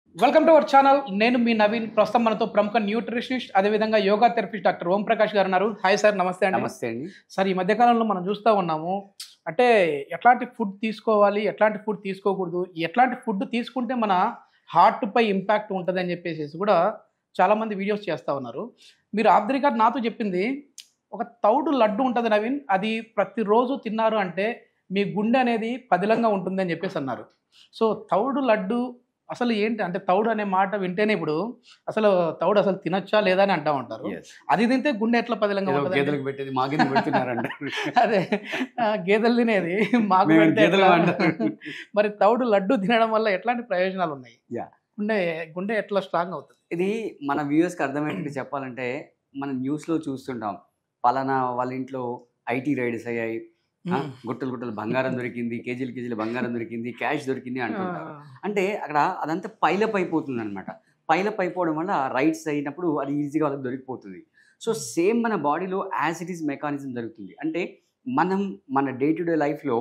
Welcome to our channel నేను మీ నవీన్ ప్రస్తుతం మనతో ప్రముఖ న్యూట్రిషనిస్ట్ అదేవిధంగా యోగా థెరపిస్ట్ డాక్టర్ ఓం ప్రకాష్ గారు ఉన్నారు హాయ్ సార్ నమస్తే అండి నమస్తే అండి సార్ ఈ మధ్యకాలంలో మనం చూస్తూ ఉన్నాము అంటే ఎట్లాంటి ఫుడ్ తీసుకోవాలి ఎట్లాంటి ఫుడ్ తీసుకోకూడదు ఎట్లాంటి ఫుడ్ తీసుకుంటే మన హార్ట్ పై ఇంపాక్ట్ ఉంటుంది అని చెప్పేసి కూడా చాలామంది వీడియోస్ చేస్తూ ఉన్నారు మీరు ఆఫ్ ది రికార్డ్ నాతో చెప్పింది ఒక తౌడు లడ్డు ఉంటుంది నవీన్ అది ప్రతిరోజు తిన్నారు అంటే మీ గుండె అనేది పదిలంగా ఉంటుంది అని చెప్పేసి అన్నారు సో తౌడు లడ్డు అసలు ఏంటి అంటే తౌడు అనే మాట వింటేనే ఇప్పుడు అసలు తౌడు అసలు తినొచ్చా లేదా అని అంటా ఉంటారు Yes. అది తింటే గుండె ఎట్లా పదిలంగా ఏదో ఉంటుంది గేదెలకు పెట్టేది మా గిన్నె పెడుతున్నారంట అదే ఆ, గేదెలు తినేది మాకు మేము పెడితే గేదెలు ఎట్లా? అంటారు. మరి తౌడు లడ్డు తినడం వల్ల ఎట్లాంటి ప్రయోజనాలు ఉన్నాయి Yeah. గుండె గుండె ఎట్లా స్ట్రాంగ్ అవుతుంది ఇది మన వ్యూవర్స్కి అర్థమయ్యేటట్టు చెప్పాలంటే మనం న్యూస్లో చూస్తుంటాం పలానా వాళ్ళ ఇంట్లో ఐటీ రైడ్స్ అయ్యాయి ఆ, గుట్టలు గుట్టలు బంగారం దొరికింది కేజీలు కేజీలు బంగారం దొరికింది క్యాష్ దొరికింది అంటుంటారు అంటే అక్కడ అదంతా పైలప్ అయిపోతుంది అనమాట పైలప్ అయిపోవడం వల్ల రైట్స్ అయినప్పుడు అది ఈజీగా వాళ్ళకి దొరికిపోతుంది సో సేమ్ మన బాడీలో యాజ్ ఇట్ ఈస్ మెకానిజం జరుగుతుంది అంటే మనం మన డే టు డే లైఫ్లో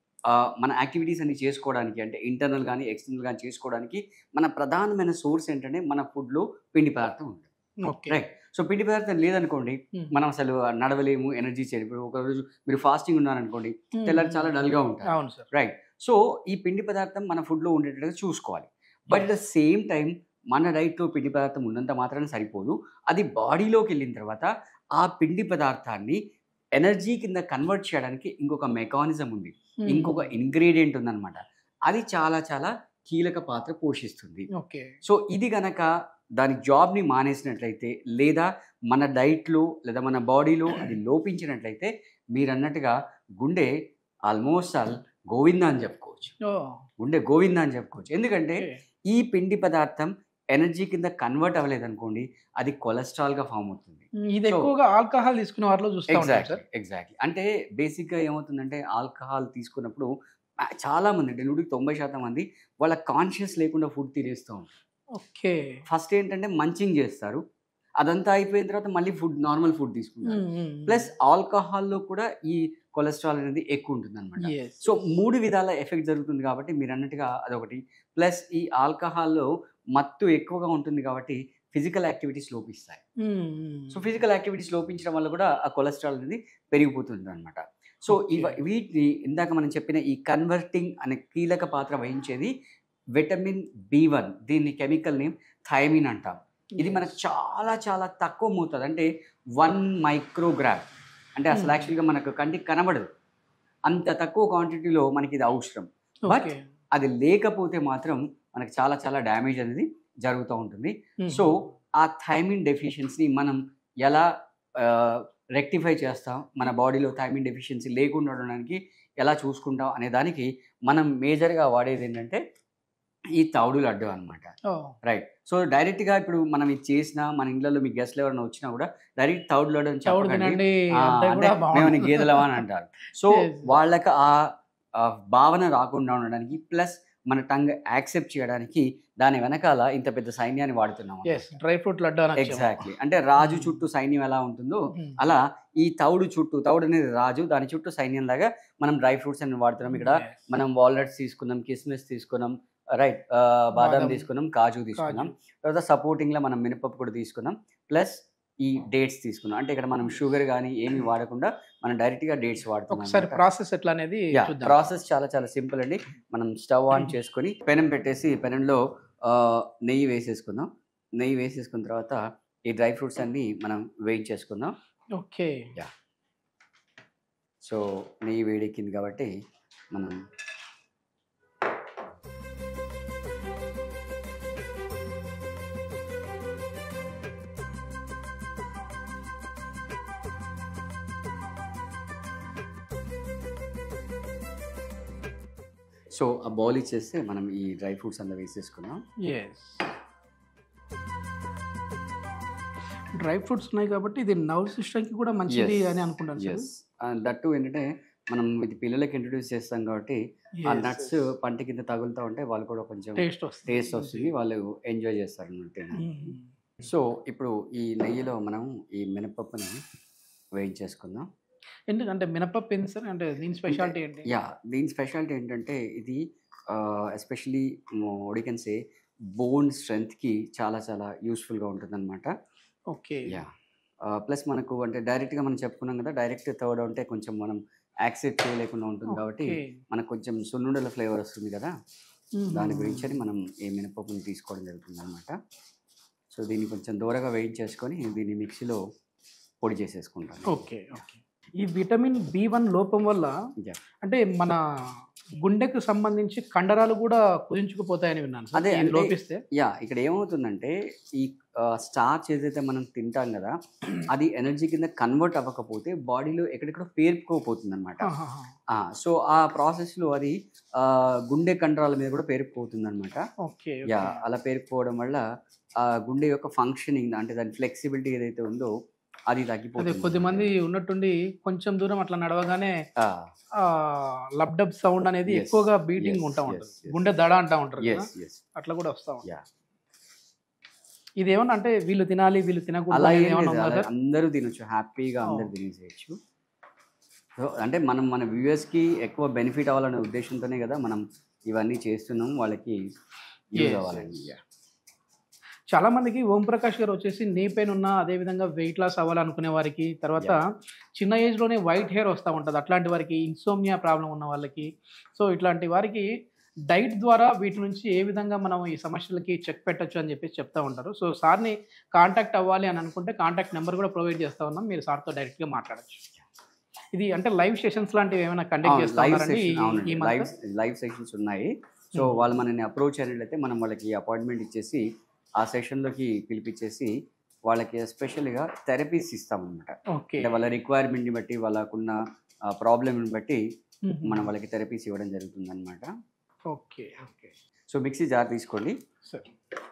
మన యాక్టివిటీస్ అన్ని చేసుకోవడానికి అంటే ఇంటర్నల్ కానీ ఎక్స్టర్నల్ కానీ చేసుకోవడానికి మన ప్రధానమైన సోర్స్ ఏంటంటే మన ఫుడ్లో పిండి పదార్థం ఉంటుంది ఓకే రైట్ సో పిండి పదార్థం లేదనుకోండి మనం అసలు నడవలేము ఎనర్జీ చేయలేము ఇప్పుడు ఒక రోజు మీరు ఫాస్టింగ్ ఉన్నారనుకోండి తెల్లారి చాలా డల్గా ఉంటారు అవును సార్ రైట్ సో ఈ పిండి పదార్థం మన ఫుడ్లో ఉండేటట్టుగా చూసుకోవాలి బట్ ద సేమ్ టైం మన డైట్లో పిండి పదార్థం ఉన్నంత మాత్రాన సరిపోదు అది బాడీలోకి వెళ్ళిన తర్వాత ఆ పిండి పదార్థాన్ని ఎనర్జీ కింద కన్వర్ట్ చేయడానికి ఇంకొక మెకానిజం ఉంది ఇంకొక ఇంగ్రీడియంట్ ఉందన్నమాట అది చాలా చాలా కీలక పాత్ర పోషిస్తుంది ఓకే సో ఇది గనక దాని జాబ్ని మానేసినట్లయితే లేదా మన డైట్లో లేదా మన బాడీలో అది లోపించినట్లయితే మీరు అన్నట్టుగా గుండె ఆల్మోస్ట్ ఆల్ గోవింద అని చెప్పుకోవచ్చు గుండె గోవింద అని చెప్పుకోవచ్చు ఎందుకంటే ఈ పిండి పదార్థం ఎనర్జీ కింద కన్వర్ట్ అవ్వలేదు అనుకోండి అది కొలెస్ట్రాల్గా ఫామ్ అవుతుంది ఇది So- ఎక్కువగా ఆల్కహాల్ తీసుకునే వారిలో చూస్తూ ఉంటారు ఎగ్జాక్ట్లీ సార్ ఎగ్జాక్ట్లీ అంటే బేసిక్గా ఏమవుతుందంటే ఆల్కహాల్ తీసుకున్నప్పుడు ఆ, చాలా మంది అంటే నూటికి తొంభై శాతం మంది వాళ్ళ కాన్షియస్ లేకుండా ఫుడ్ తినేస్తూ ఉంటారు ఓకే ఫస్ట్ ఏంటంటే మంచింగ్ చేస్తారు అదంతా అయిపోయిన తర్వాత మళ్ళీ ఫుడ్ నార్మల్ ఫుడ్ తీసుకుంటారు ప్లస్ ఆల్కహాల్లో కూడా ఈ కొలెస్ట్రాల్ అనేది ఎక్కువ ఉంటుంది అనమాట సో మూడు విధాల ఎఫెక్ట్ జరుగుతుంది కాబట్టి మీరు అన్నట్టుగా అదొకటి ప్లస్ ఈ ఆల్కహాల్లో మత్తు ఎక్కువగా ఉంటుంది కాబట్టి ఫిజికల్ యాక్టివిటీస్ లోపిస్తాయి సో ఫిజికల్ యాక్టివిటీస్ లోపించడం వల్ల కూడా ఆ కొలెస్ట్రాల్ అనేది పెరిగిపోతుంది అనమాట సో ఇవ Okay. వీటిని ఇందాక మనం చెప్పిన ఈ కన్వర్టింగ్ అనే కీలక పాత్ర వహించేది విటమిన్ బి వన్ దీన్ని కెమికల్ నేమ్ థైమిన్ అంటాం ఇది మనకు చాలా చాలా తక్కువ మోతాదు అంటే వన్ మైక్రోగ్రామ్ అంటే అసలు Hmm. యాక్చువల్గా మనకు కంటికి కనబడదు అంత తక్కువ క్వాంటిటీలో మనకి ఇది అవసరం but అది లేకపోతే మాత్రం మనకు చాలా చాలా డ్యామేజ్ అనేది జరుగుతూ ఉంటుంది సో ఆ థైమిన్ డెఫిషియన్సీని మనం ఎలా రెక్టిఫై చేస్తాం మన బాడీలో థైమిన్ డెఫిషియన్సీ లేకుండా ఉండడానికి ఎలా చూసుకుంటాం అనే దానికి మనం మేజర్గా వాడేది ఏంటంటే ఈ తౌడు లడ్డు అనమాట రైట్ సో డైరెక్ట్గా ఇప్పుడు మనం ఇది చేసినా మన ఇళ్ళలో మీ గెస్ట్లు ఎవరైనా వచ్చినా కూడా డైరెక్ట్ తౌడు లడ్డు అని చౌడు చెప్పకండి తినండి ఆ, అంటే అంటే కూడా మేము బాగుంటుంది. గేదెలవా అని అంటారు సో Yes. వాళ్ళకి ఆ ఆ భావన రాకుండా ఉండడానికి ప్లస్ మన టంగ్ యాక్సెప్ట్ చేయడానికి దాని వెనకాల ఇంత పెద్ద సైన్యాన్ని వాడుతున్నాం ఎస్ డ్రై ఫ్రూట్ లడ్డు అనొచ్చు. ఎగ్జాక్ట్లీ అంటే రాజు చుట్టూ సైన్యం ఎలా ఉంటుందో Hmm. అలా ఈ తౌడు చుట్టూ తౌడు అనేది రాజు దాని చుట్టూ సైన్యం లాగా మనం డ్రై ఫ్రూట్స్ అని వాడుతున్నాం ఇక్కడ Yes. మనం వాల్నట్స్ తీసుకున్నాం కిస్మిస్ తీసుకున్నాం రైట్ బాదం బాదం. తీసుకున్నాం కాజు తీసుకున్నాం తర్వాత సపోర్టింగ్ లో మనం మినపప్పు కూడా తీసుకున్నాం ప్లస్ ఈ డేట్స్ తీసుకున్నాం అంటే ఇక్కడ మనం షుగర్ కానీ ఏమి వాడకుండా మనం డైరెక్ట్ గా డేట్స్ ఒకసారి వాడుతున్నాం ప్రాసెస్ ఎట్లా అనేది చూద్దాం ప్రాసెస్ చాలా చాలా సింపుల్ అండి మనం స్టవ్ ఆన్ చేసుకొని పెనం పెట్టేసి పెనంలో ఆ, నెయ్యి వేసేసుకుందాం నెయ్యి వేసేసుకున్న తర్వాత ఈ డ్రై ఫ్రూట్స్ అన్ని మనం వేయించేసుకుందాం ఓకే సో నెయ్యి వేడెక్కింది కాబట్టి మనం సో ఆ బౌల్ ఇచ్చేస్తే మనం ఈ డ్రై ఫ్రూట్స్ అంతా వేసేసుకుందాం ఎస్ డ్రై ఫ్రూట్స్ ఉన్నాయి కాబట్టి ఇది నర్వ్ సిస్టమ్ కి కూడా మంచిది Yes. అని అనుకుంటాను సార్ ఎస్ దట్టు ఏంటంటే మనం ఇది పిల్లలకి ఇంట్రడ్యూస్ చేస్తాం కాబట్టి ఆ నట్స్ పంట కింద తగులుతూ ఉంటే వాళ్ళు కూడా కొంచెం టేస్ట్ వస్తుంది టేస్ట్ వస్తుంది వాళ్ళు ఎంజాయ్ చేస్తారు అన్నమాట మ్మ్. సో ఇప్పుడు ఈ నెయ్యిలో మనం ఈ మినపప్పుని వేయించేసుకుందాం ఎందుకంటే మినపప్పు ఏంటి సార్ అంటే దీని స్పెషాలిటీ ఏంటి యా దీని స్పెషాలిటీ ఏంటంటే ఇది especially we can say bone స్ట్రెంగ్త్కి చాలా చాలా యూస్ఫుల్గా ఉంటుంది అనమాట ఓకే యా ప్లస్ మనకు అంటే డైరెక్ట్గా మనం చెప్పుకున్నాం కదా డైరెక్ట్ థర్డ్ అంటే కొంచెం మనం యాక్సెప్ట్ చేయలేకుండా ఉంటుంది కాబట్టి మనకు కొంచెం సున్నుండల ఫ్లేవర్ వస్తుంది కదా దాని గురించి అని మనం ఈ మినపప్పుని తీసుకోవడం జరుగుతుంది అనమాట సో దీన్ని కొంచెం దూరగా వేయించేసుకొని దీన్ని మిక్సీలో పొడి చేసేసుకుంటాం ఓకే ఓకే ఈ విటమిన్ బి వన్ లోపం వల్ల Yeah. అంటే మన గుండెకు సంబంధించి కండరాలు కూడా కుదించుకుపోతాయని విన్నాను సార్. అదే, ఇది అంటే- లోపిస్తే యా ఇక్కడ ఏమవుతుందంటే ఈ స్టార్చ్ ఏదైతే మనం తింటాం కదా అది ఎనర్జీ కింద కన్వర్ట్ అవ్వకపోతే బాడీలో ఎక్కడెక్కడ పేరుకోపోతుంది అనమాట ఆహాహా. సో ఆ ప్రాసెస్లో అది ఆ, గుండె కండరాల మీద కూడా పేరుకుపోతుంది అనమాట ఓకే యా ఓకే. అలా పేరుకుపోవడం వల్ల ఆ గుండె యొక్క ఫంక్షనింగ్ అంటే దాని ఫ్లెక్సిబిలిటీ ఏదైతే ఉందో అది అదే తగ్గిపోతుంది కొద్ది మంది ఉన్నట్టుండి కొంచెం దూరం అట్లా నడవగానే ఆ, ఆ లబ్ డబ్ సౌండ్ అనేది Yes, ఎక్కువగా బీటింగ్ yes, ఉంటా yes, ఉంటుంది yes. గుండె దడ అంటా ఉంటారు కదా yes, yes. అట్లా కూడా వస్తా ఉంటుంది Yeah. ఇది ఏమన్నా అంటే వీళ్ళు తినాలి వీళ్ళు తినకూడదు అలా అనేది ఏం ఏమన్నా లేదు ఉందా అలా సార్? అందరూ తినొచ్చు హ్యాపీగా Oh. అందరు తినేసేయచ్చు సో అంటే మనం మన వ్యూయర్స్కి ఎక్కువ బెనిఫిట్ అవ్వాలనే ఉద్దేశంతోనే కదా మనం ఇవన్నీ చేస్తున్నాం వాళ్ళకి యూజ్ Yes, అవ్వాలని yes. చాలా మందికి ఓం ప్రకాష్ గారు వచ్చేసి నీ పెయిన్ ఉన్న అదే విధంగా వెయిట్ లాస్ అవ్వాలనుకునే వారికి తర్వాత చిన్న ఏజ్ లోనే వైట్ హెయిర్ వస్తూ ఉంటుంది అట్లాంటి వారికి ఇన్సోమియా ప్రాబ్లం ఉన్న వాళ్ళకి సో ఇట్లాంటి వారికి డైట్ ద్వారా వీటి నుంచి ఏ విధంగా మనం ఈ సమస్యలకి చెక్ పెట్టొచ్చు అని చెప్పేసి చెప్తా ఉంటారు సో సార్ని కాంటాక్ట్ అవ్వాలి అని అనుకుంటే కాంటాక్ట్ నెంబర్ కూడా ప్రొవైడ్ చేస్తా ఉన్నాం మీరు సార్తో డైరెక్ట్గా మాట్లాడచ్చు ఇది అంటే లైవ్ సెషన్స్ లాంటివి ఏమైనా కండక్ట్ చేస్తా లైవ్ ఉన్నారండి ఈ- సెషన్ అవునండి ఈ లైవ్ month? లైవ్ సెషన్స్ ఉన్నాయి సో Mhm. వాళ్ళు మనల్ని అప్రోచ్ అయినట్లయితే మనం వాళ్ళకి అపాయింట్మెంట్ ఇచ్చేసి ఆ సెషన్లోకి పిలిపించేసి వాళ్ళకి ఎస్పెషల్గా థెరపీస్ ఇస్తాం అనమాట ఓకే అంటే వాళ్ళ రిక్వైర్మెంట్ని బట్టి వాళ్ళకున్న ప్రాబ్లమ్ని బట్టి మ్మ్. మనం వాళ్ళకి థెరపీస్ ఇవ్వడం జరుగుతుంది అనమాట okay okay so mixie jar తీసుకోండి సరే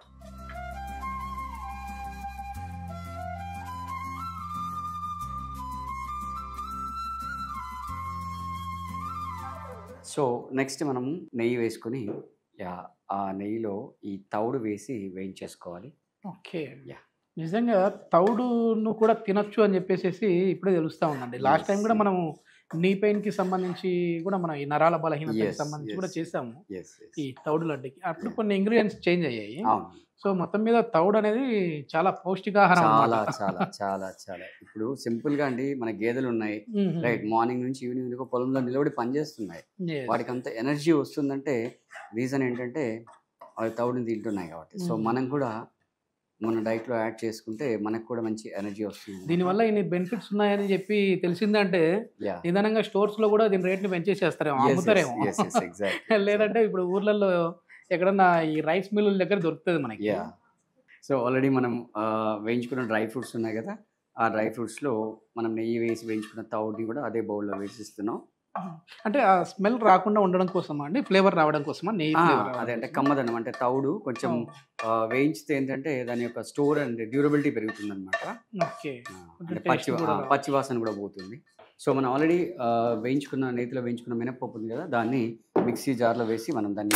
సో నెక్స్ట్ మనం నెయ్యి వేసుకొని యా ఆ నెయ్యిలో ఈ తౌడు వేసి వేయించేసుకోవాలి ఓకే Yeah. నిజంగా తౌడును కూడా తినొచ్చు అని చెప్పేసి ఇప్పుడే తెలుస్తా ఉందండి లాస్ట్ Yes, టైం కూడా yes. మనం నీ పెయిన్ కి సంబంధించి కూడా మనం ఈ నరాల బలహీనతకి Yes, సంబంధించి yes. కూడా చేసాము ఎస్ ఈ తౌడు లడ్డుకి అప్పుడు Yeah. కొన్ని ఇంగ్రీడియంట్స్ చేంజ్ అయ్యాయి అవును సో మొత్తం మీద తౌడు అనేది చాలా పౌష్టికాహారం చాలా అన్నమాట. చాలా చాలా చాలా ఇప్పుడు సింపుల్ గా అండి మన గేదెలు ఉన్నాయి మ్మ్. రైట్ మార్నింగ్ నుంచి ఈవినింగ్ వరకు పొలంలో నిలబడి పనిచేస్తున్నాయి Yes. వాటికి అంత ఎనర్జీ వస్తుందంటే రీజన్ ఏంటంటే అవి తౌడుని తింటున్నాయి కాబట్టి సో Mm. మనం కూడా మన డైట్ లో యాడ్ చేసుకుంటే మనకు కూడా మంచి ఎనర్జీ వస్తుంది దీనివల్ల ఇన్ని బెనిఫిట్స్ ఉన్నాయని చెప్పి తెలిసిందంటే యా నిదానంగా స్టోర్స్ లో కూడా దీని రేట్ని పెంచేసేస్తారేమో అమ్ముతారేమో ఎగ్జాక్ట్ లేదంటే ఇప్పుడు ఊర్లలో ఎక్కడన్నా ఈ రైస్ మిల్లుల దగ్గర దొరుకుతుంది మనకి యా సో ఆల్రెడీ మనం ఆ, వేయించుకున్న డ్రై ఫ్రూట్స్ ఉన్నాయి కదా ఆ డ్రై ఫ్రూట్స్లో మనం నెయ్యి వేసి వేయించుకున్న తౌడుని కూడా అదే బౌల్లో వేసిస్తున్నాం అంటే ఆ స్మెల్ రాకుండా ఉండడం కోసమా అండి ఫ్లేవర్ రావడం కోసమా నెయ్యి ఆ, ఫ్లేవర్ అదే అంటే కమ్మదనం అంటే తౌడు కొంచెం ఆ, వేయించితే ఏంటంటే దాని యొక్క స్టోర్ అండ్ డ్యూరబిలిటీ పెరుగుతుంది అనమాట ఓకే అంటే taste పచ్చి కూడా ఆ, పచ్చి వాసన కూడా పోతుంది సో మనం ఆల్రెడీ వేయించుకున్న నేతిలో వేయించుకున్న మినప్పప్పు ఉంది కదా దాన్ని మిక్సీ జార్లో వేసి మనం దాన్ని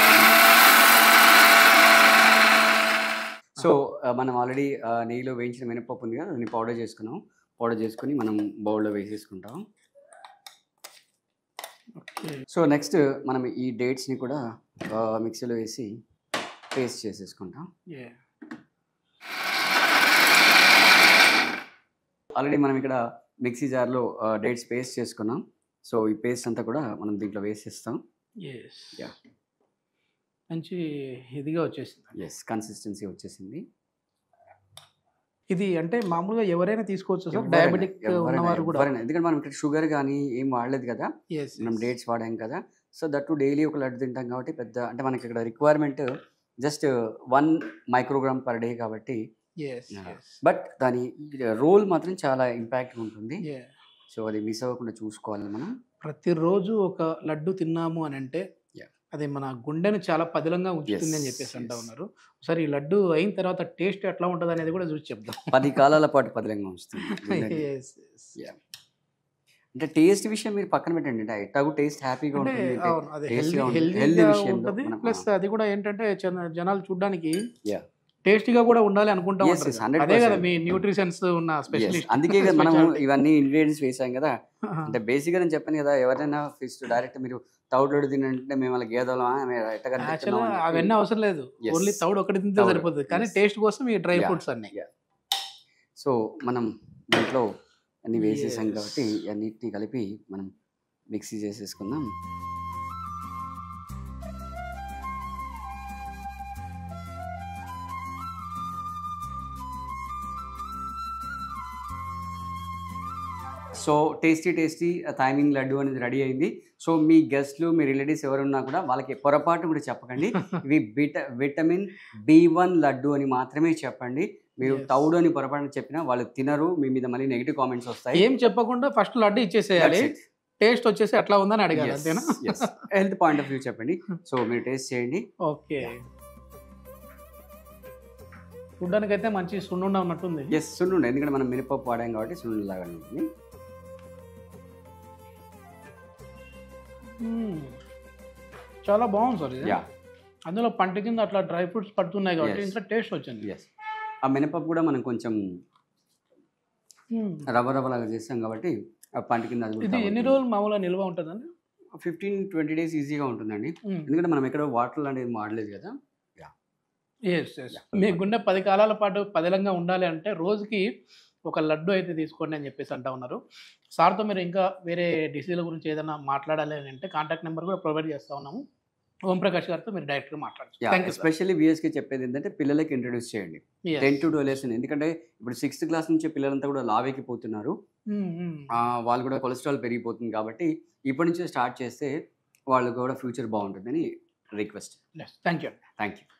సో ఆ, మనం ఆల్రెడీ నెయ్యిలో వేయించిన మినప్పప్పు ఉంది కదా దాన్ని పౌడర్ చేసుకున్నాం పౌడర్ చేసుకుని మనం బౌల్లో వేసేసుకుంటాం ఓకే సో నెక్స్ట్ మనం ఈ డేట్స్ని కూడా ఆ, మిక్సీలో వేసి పేస్ట్ చేసేసుకుంటాం Yeah. ఆల్రెడీ మనం ఇక్కడ మిక్సీ జార్లో డేట్స్ పేస్ట్ చేసుకున్నాం సో ఈ పేస్ట్ అంతా కూడా మనం దీంట్లో వేసేస్తాం Yes. Yeah. మంచి ఇదిగా వచ్చేసింది ఎస్ కన్సిస్టెన్సీ వచ్చేసింది ఇది అంటే మామూలుగా ఎవరైనా తీసుకోవచ్చు సార్ ఎవరైనా- డయాబెటిక్ ఎవరైనా- ఉన్నవారు కూడా ఎవరైనా. ఎందుకంటే మనం ఇక్కడ షుగర్ కానీ ఏం వాడలేదు కదా Yes, మనం yes. డేట్స్ వాడాం కదా సో దట్టు డైలీ ఒక లడ్డు తింటాం కాబట్టి పెద్ద అంటే మనకి ఇక్కడ requirement just one microgram per day కాబట్టి Yes, Yeah. yes. బట్ దాని రోల్ మాత్రం చాలా ఇంపాక్ట్ ఉంటుంది Yeah. సో అది మిస్ అవ్వకుండా చూసుకోవాలి మనం ప్రతిరోజు ఒక లడ్డు తిన్నాము అని అంటే Yeah. అది మన గుండెను చాలా పదిలంగా ఉంచుతుంది అని Yes, చెప్పేసి అంటా yes. ఉన్నారు ఒకసారి ఈ లడ్డు అయిన తర్వాత టేస్ట్ ఎట్లా ఉంటుంది అనేది కూడా చూసి చెప్దాం పది కాలాల పాటు పదిలంగా ఉంచుతుంది గుండెని. Yes, yes. Yeah. అంటే టేస్ట్ విషయం మీరు పక్కన పెట్టండి అంటే ఎట్లాగో టేస్ట్ హ్యాపీగా అంటే ఉంటుంది అవును అదే tasty హెల్దీ గా ఉంటుంది. Healthy హెల్దీగా విషయంలో ఉంటుంది మనం, ప్లస్ అది కూడా ఏంటంటే జన- జనాలు చూడడానికి Yeah. టేస్టీగా కూడా ఉండాలి అనుకుంటా Yes, ఉంటారు yes, కదా. 100%. అదే కదా మీ న్యూట్రిషన్స్ ఉన్న Yes. స్పెషలిస్ట్ అందుకే కదా మనం ఇవన్నీ ఇంగ్రీడియంట్స్ వేసాం కదా అంటే బేసిక్గా నేను చెప్పాను కదా ఎవరైనా ఫిస్ట్ డైరెక్ట్ మీరు తౌడు లడ్డు తినంటే మేము వాళ్ళకి గేదెలమా మేము ఎట్ట కనిపిస్తున్నాం యాక్చువల్గా అని చెప్పి- అవన్నీ అవసరం లేదు Yes. ఓన్లీ తౌడు ఒకటి తింటే తౌడు. సరిపోతుంది కానీ Yes. టేస్ట్ కోసం ఈ డ్రై Yeah. ఫ్రూట్స్ అన్ని సో మనం దీంట్లో అన్ని వేసేసాం Yes. కాబట్టి అన్నిటిని కలిపి మనం మిక్సీ చేసేసుకుందాం so tasty tasty thiamine laddu అనేది రెడీ అయింది సో మీ గెస్ట్లు మీ రిలేటివ్స్ ఎవరున్నా కూడా వాళ్ళకి పొరపాటు కూడా చెప్పకండి ఇవి విట విటమిన్ బి వన్ లడ్డు అని మాత్రమే చెప్పండి మీరు Yes. తౌడు అని పొరపాటు చెప్పినా వాళ్ళు తినరు మీ మీద మళ్ళీ నెగిటివ్ కామెంట్స్ వస్తాయి ఏం చెప్పకుండా ఫస్ట్ లడ్డు ఇచ్చేసేయాలి టేస్ట్ వచ్చేసి ఎట్లా ఉందని అడగాలి అంతేనా హెల్త్ పాయింట్ ఆఫ్ వ్యూ చెప్పండి సో మీరు టేస్ట్ చేయండి ఓకే చూడ్డానికి అయితే మంచి సున్నుండ ఉన్నట్టుంది ఎస్ సున్నుండ ఎందుకంటే మనం మినపప్పు వాడాం కాబట్టి సున్నుండ లాగా ఉంటుంది మ్మ్. చాలా బాగుంది సార్ ఇది యా అందులో పంట కింద అట్లా డ్రై ఫ్రూట్స్ పడుతున్నాయి కాబట్టి Yes. ఇంకా టేస్ట్ వచ్చింది ఎస్ ఆ మినపప్పు కూడా మనం కొంచెం మ్మ్. రవ్వ రవ్వ లాగా చేస్తాం కాబట్టి ఆ పంట కింద ఇది ఎన్ని రోజులు మామూలుగా నిల్వ ఉంటుందండి ఫిఫ్టీన్ ట్వంటీ డేస్ ఈజీగా ఉంటుందండి మ్మ్. ఎందుకంటే మనం ఎక్కడ వాటర్ అనేది వాడలేదు కదా ఎస్ ఎస్ మీ గుండె పది కాలాల పాటు పదిలంగా ఉండాలి అంటే రోజుకి ఒక లడ్డు అయితే తీసుకోండి అని చెప్పేసి అంటా ఉన్నారు సార్తో మీరు ఇంకా వేరే డిసీజుల గురించి ఏదైనా మాట్లాడాలి అని అంటే కాంటాక్ట్ నెంబర్ కూడా ప్రొవైడ్ చేస్తా ఉన్నాము ఓం ప్రకాష్ గారితో మీరు డైరెక్ట్గా మాట్లాడచ్చు థ్యాంక్ యూ ఎస్పెషల్లీ విఎస్కి చెప్పేది ఏంటంటే పిల్లలకి ఇంట్రడ్యూస్ చేయండి టెన్ టు ట్వెల్వ్ ఇయర్స్ ఎందుకంటే ఇప్పుడు సిక్స్త్ క్లాస్ నుంచి పిల్లలంతా కూడా లావెక్కిపోతున్నారు ఆ, వాళ్ళు కూడా కొలెస్ట్రాల్ పెరిగిపోతుంది కాబట్టి ఇప్పటి నుంచే స్టార్ట్ చేస్తే వాళ్ళు కూడా ఫ్యూచర్ బాగుంటుందని request thank you thank you